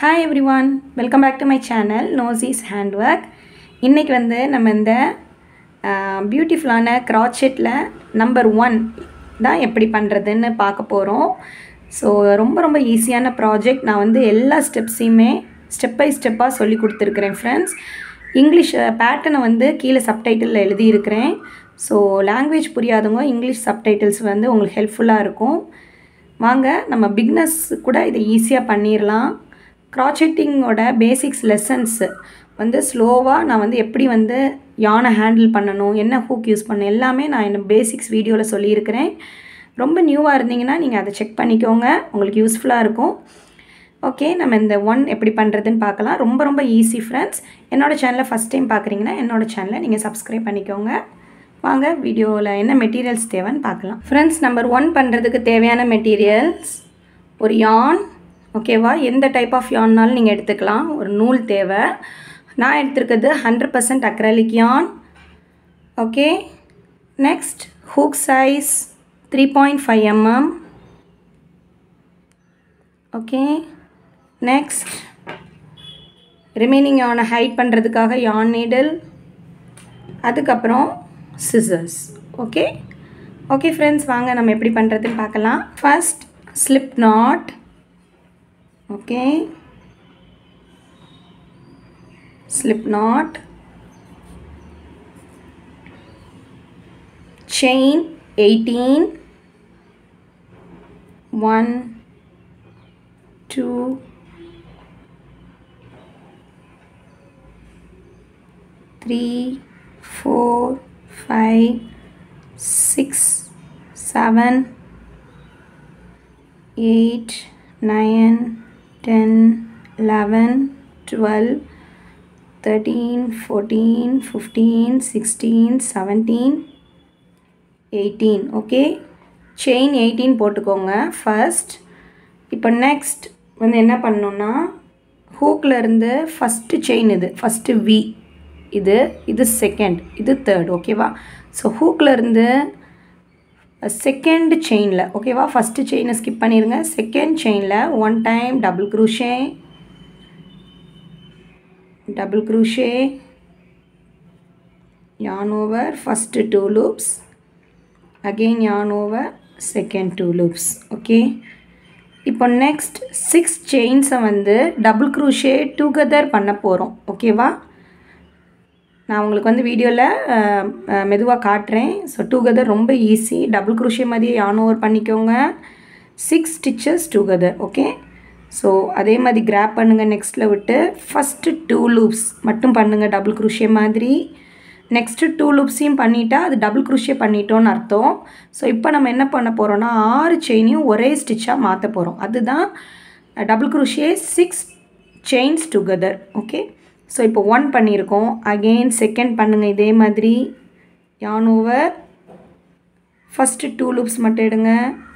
Hi everyone welcome back to my channel நோசிஸ் hand work இன்றைக்கி வந்து நம்ம இந்த பியூட்டிஃபுல்லான க்ராச்செட்டில் நம்பர் ஒன் தான் எப்படி பண்ணுறதுன்னு பார்க்க போகிறோம் ஸோ ரொம்ப ரொம்ப ஈஸியான ப்ராஜெக்ட் நான் வந்து எல்லா ஸ்டெப்ஸையுமே ஸ்டெப் பை ஸ்டெப்பாக சொல்லி கொடுத்துருக்குறேன் ஃப்ரெண்ட்ஸ் இங்கிலீஷ் பேட்டர்னை வந்து கீழே சப்டைட்டிலில் எழுதியிருக்கிறேன் ஸோ லாங்குவேஜ் புரியாதவங்க இங்கிலீஷ் சப்டைட்டில்ஸ் வந்து உங்களுக்கு ஹெல்ப்ஃபுல்லாக இருக்கும் வாங்க நம்ம பிக்னஸ் கூட இதை ஈஸியாக பண்ணிடலாம் க்ராச்செட்டிங்கோட பேசிக்ஸ் லெசன்ஸு வந்து ஸ்லோவாக நான் வந்து எப்படி வந்து யானை ஹேண்டில் பண்ணணும் என்ன ஹூக் யூஸ் பண்ணணும் எல்லாமே நான் என்ன பேசிக்ஸ் வீடியோவில் சொல்லியிருக்கிறேன் ரொம்ப நியூவாக இருந்தீங்கன்னா நீங்கள் அதை செக் பண்ணிக்கோங்க உங்களுக்கு யூஸ்ஃபுல்லாக இருக்கும் ஓகே நம்ம இந்த ஒன் எப்படி பண்ணுறதுன்னு பார்க்கலாம் ரொம்ப ரொம்ப ஈஸி ஃப்ரெண்ட்ஸ் என்னோடய சேனலை ஃபஸ்ட் டைம் பார்க்குறீங்கன்னா என்னோடய சேனலை நீங்கள் சப்ஸ்கிரைப் பண்ணிக்கோங்க வாங்க வீடியோவில் என்ன மெட்டீரியல்ஸ் தேவைன்னு பார்க்கலாம் ஃப்ரெண்ட்ஸ் நம்பர் ஒன் பண்ணுறதுக்கு தேவையான மெட்டீரியல்ஸ் ஒரு யான் ஓகேவா எந்த டைப் ஆஃப் யான்னாலும் நீங்கள் எடுத்துக்கலாம் ஒரு நூல் தேவை நான் எடுத்திருக்கிறது hundred percent acrylic yarn okay next hook size three point five mm okay next remaining யானை ஹைட் பண்ணுறதுக்காக யான் நீடில் அதுக்கப்புறம் சிசர்ஸ் ஓகே ஓகே ஃப்ரெண்ட்ஸ் வாங்க நம்ம எப்படி பண்ணுறதுன்னு பார்க்கலாம் first slip knot okay slip knot chain 18 1 2 3 4 5 6 7 8 9 10 11 12 13 14 15 16 17 18 okay chain eighteen போட்டுக்கோங்க first இப்போ நெக்ஸ்ட் வந்து என்ன பண்ணணுன்னா ஹூக்கில் இருந்து ஃபஸ்ட்டு செயின் இது ஃபஸ்ட்டு வி இது இது செகண்ட் இது தேர்ட் ஓகேவா ஸோ ஹூக்கில் இருந்து செகண்ட் செயினில் ஓகேவா ஃபஸ்ட்டு செயினை ஸ்கிப் பண்ணிடுங்க செகண்ட் செயினில் one time double crochet double crochet yarn over first two loops again yarn over second two loops okay இப்போ நெக்ஸ்ட் சிக்ஸ் செயின்ஸை வந்து டபுள் க்ரூஷே டுகெதர் பண்ண போகிறோம் ஓகேவா நான் உங்களுக்கு வந்து வீடியோவில் மெதுவாக காட்டுறேன் ஸோ டுகெதர் ரொம்ப ஈஸி டபுள் க்ரூஷே மாதிரியே யான் ஓவர் பண்ணிக்கோங்க six stitches together okay so அதே மாதிரி கிராப் பண்ணுங்கள் நெக்ஸ்ட்டில் விட்டு ஃபஸ்ட்டு டூ லூப்ஸ் மட்டும் பண்ணுங்கள் டபுள் குருஷே மாதிரி நெக்ஸ்ட்டு டூ லூப்ஸையும் பண்ணிட்டா அது டபுள் குருஷே பண்ணிட்டோன்னு அர்த்தம் ஸோ இப்போ நம்ம என்ன பண்ண போகிறோன்னா ஆறு செயினையும் ஒரே ஸ்டிச்சாக மாற்ற போகிறோம் அதுதான் double crochet six chains together okay so இப்போ ஒன் பண்ணியிருக்கோம் அகெயின் செகண்ட் பண்ணுங்கள் இதே மாதிரி யான் ஓவர் ஃபஸ்ட்டு டூ லூப்ஸ் மட்டும் எடுங்க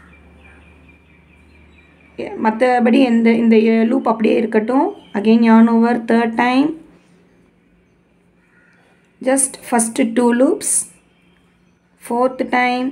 மற்றபடி எந்த இந்த லூப் அப்படியே இருக்கட்டும் again yarn over third time just first two loops fourth time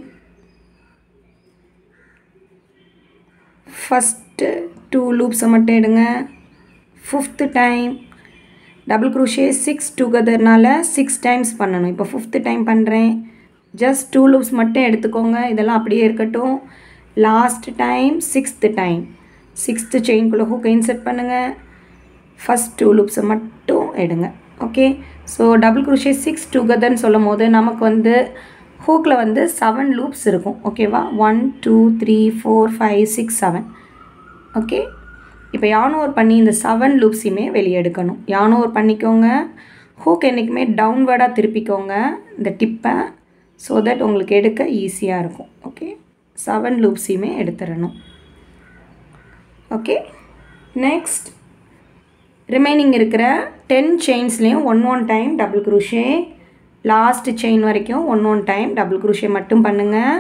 first two லூப்ஸை மட்டும் எடுங்க fifth time double crochet six டுகெதர்னால சிக்ஸ் டைம்ஸ் பண்ணணும் இப்போ ஃபிஃப்த்து டைம் பண்ணுறேன் ஜஸ்ட் டூ லூப்ஸ் மட்டும் எடுத்துக்கோங்க இதெல்லாம் அப்படியே இருக்கட்டும் last time sixth time sixth செயின்குள்ளே ஹூக்கை இன்செர்ட் பண்ணுங்கள் ஃபஸ்ட் டூ லூப்ஸை மட்டும் எடுங்க okay so double crochet six டுகெதர்னு சொல்லும் போது நமக்கு வந்து ஹூக்கில் வந்து செவன் லூப்ஸ் இருக்கும் ஓகேவா one two three four five six seven okay இப்போ யானோவர் பண்ணி இந்த செவன் லூப்ஸையுமே வெளியே எடுக்கணும் யானோவர் பண்ணிக்கோங்க ஹூக் என்றைக்குமே டவுன்வர்டாக திருப்பிக்கோங்க இந்த டிப்பை ஸோ தட் உங்களுக்கு எடுக்க ஈஸியாக இருக்கும் ஓகே செவன் லூப்ஸையுமே எடுத்துடணும் ஓகே நெக்ஸ்ட் ரிமைனிங் இருக்கிற டென் செயின்ஸ்லேயும் one one time double crochet last chain வரைக்கும் one one time double crochet மட்டும் பண்ணுங்கள்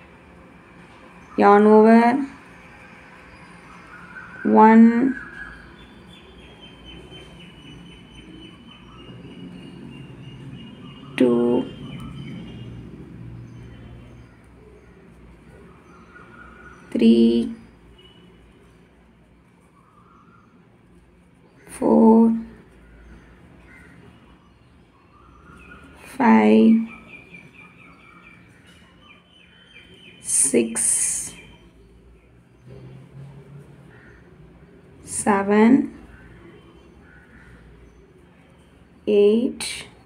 yarn over one two three four five six seven, eight,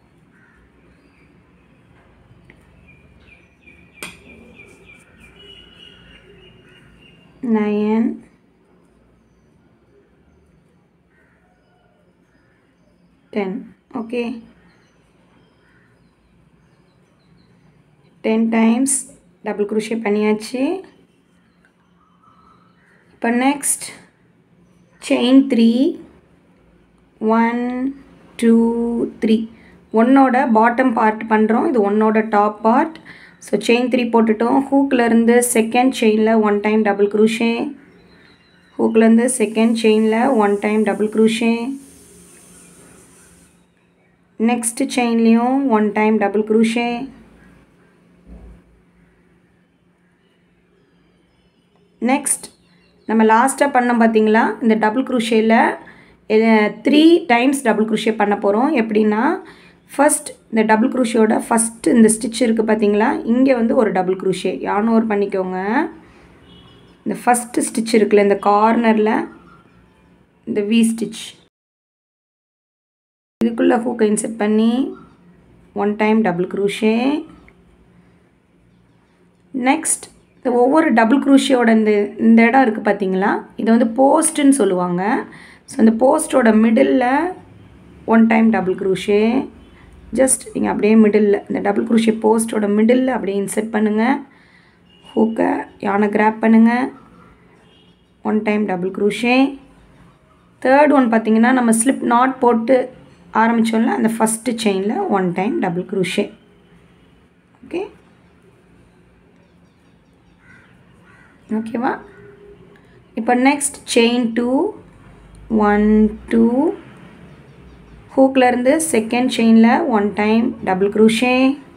nine, ten. Okay. Ten times double crochet பண்ணியாச்சு இப்போ next chain three one two three ஒன்னோட bottom part பண்ணுறோம் இது ஒன்னோட top part so chain three போட்டுட்டோம் ஹூக்லேருந்து செகண்ட் செயினில் one time double crochet ஹூக்லேருந்து second செயினில் one time double crochet next செயின்லேயும் one time double crochet next நம்ம லாஸ்ட்டாக பண்ணோம் பார்த்தீங்களா இந்த டபுள் குரூஷேயில் த்ரீ டைம்ஸ் டபுள் குரூஷே பண்ண போகிறோம் எப்படின்னா ஃபஸ்ட் இந்த டபுள் குரூஷியோட ஃபஸ்ட்டு இந்த ஸ்டிச் இருக்குது பார்த்தீங்களா இங்கே வந்து ஒரு டபுள் குரூஷே யானும் ஒரு பண்ணிக்கோங்க இந்த ஃபஸ்ட்டு ஸ்டிச் இருக்குல்ல இந்த கார்னரில் இந்த வி ஸ்டிச் இதுக்குள்ளே ஹூக்கை இன்செர்ட் பண்ணி one time double crochet next இந்த ஒவ்வொரு டபுள் குரூஷியோட இந்த இந்த இடம் இருக்குது பார்த்தீங்களா இது வந்து போஸ்ட்டுன்னு சொல்லுவாங்க ஸோ இந்த போஸ்ட்டோட middle one time double crochet just நீங்கள் அப்படியே மிடில் இந்த டபுள் குரூஷே போஸ்ட்டோட மிடில் அப்படியே இன்செர்ட் பண்ணுங்கள் ஹூக்கை யானை கிராப் பண்ணுங்கள் one time double crochet third one பார்த்தீங்கன்னா நம்ம ஸ்லிப் நாட் போட்டு ஆரம்பித்தோம்ல அந்த ஃபஸ்ட்டு செயினில் one time double crochet okay ஓகேவா இப்போ next chain two one two ஹூக்லேருந்து செகண்ட் செயினில் one time double crochet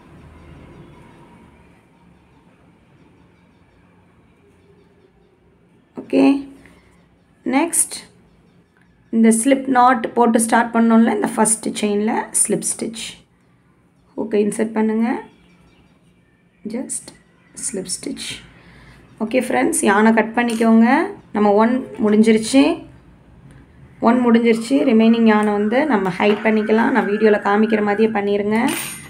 okay next இந்த ஸ்லிப் நாட் போட்டு ஸ்டார்ட் பண்ணோம்ல இந்த ஃபஸ்ட்டு செயினில் ஸ்லிப் ஸ்டிச் ஓகே இன்சர்ட் பண்ணுங்கள் just slip stitch okay friends யானை கட் பண்ணிக்கோங்க நம்ம ஒன் முடிஞ்சிருச்சு ஒன் முடிஞ்சிருச்சு ரிமைனிங் யானை வந்து நம்ம ஹைட் பண்ணிக்கலாம் நான் வீடியோவில் காமிக்கிற மாதிரியே பண்ணிடுங்க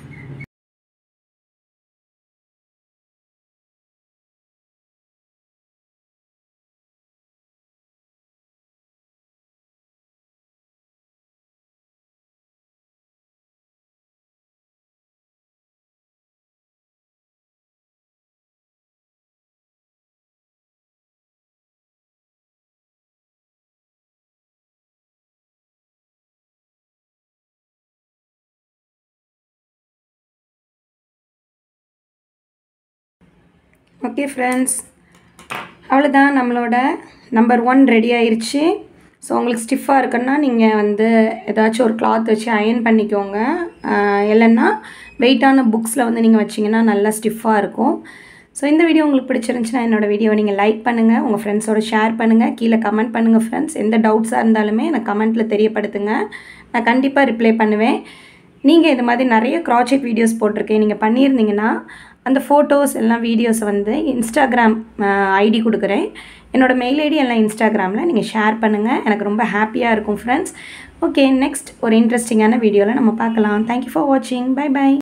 ஓகே ஃப்ரெண்ட்ஸ் அவ்வளோதான் நம்மளோட நம்பர் ஒன் ரெடி ஆயிருச்சு ஸோ உங்களுக்கு ஸ்டிஃபாக இருக்குன்னா நீங்கள் வந்து ஏதாச்சும் ஒரு கிளாத் வச்சு அயன் பண்ணிக்கோங்க ஆஹ் இல்லைன்னா வெயிட்டான புக்ஸில் வந்து நீங்கள் வச்சிங்கன்னா நல்லா ஸ்டிஃபாக இருக்கும் ஸோ இந்த வீடியோ உங்களுக்கு பிடிச்சிருந்துச்சுன்னா என்னோடய வீடியோவை நீங்கள் லைக் பண்ணுங்கள் உங்கள் ஃப்ரெண்ட்ஸோட ஷேர் பண்ணுங்கள் கீழே கமெண்ட் பண்ணுங்கள் ஃப்ரெண்ட்ஸ் எந்த டவுட்ஸாக இருந்தாலுமே எனக்கு கமெண்ட்டில் தெரியப்படுத்துங்க நான் கண்டிப்பாக ரிப்ளை பண்ணுவேன் நீங்கள் இது மாதிரி நிறைய க்ராச்செட் வீடியோஸ் போட்டிருக்கேன் நீங்கள் பண்ணியிருந்தீங்கன்னா அந்த ஃபோட்டோஸ் எல்லாம் வீடியோஸை வந்து இன்ஸ்டாகிராம் ஐடி கொடுக்குறேன் என்னோடய மெயில் ஐடி எல்லாம் இன்ஸ்டாகிராமில் நீங்கள் ஷேர் பண்ணுங்கள் எனக்கு ரொம்ப ஹாப்பியாக இருக்கும் ஃப்ரெண்ட்ஸ் ஓகே நெக்ஸ்ட் ஒரு இன்ட்ரெஸ்டிங்கான வீடியோவில் நம்ம பார்க்கலாம் தேங்க்யூ ஃபார் வாட்சிங் பை பை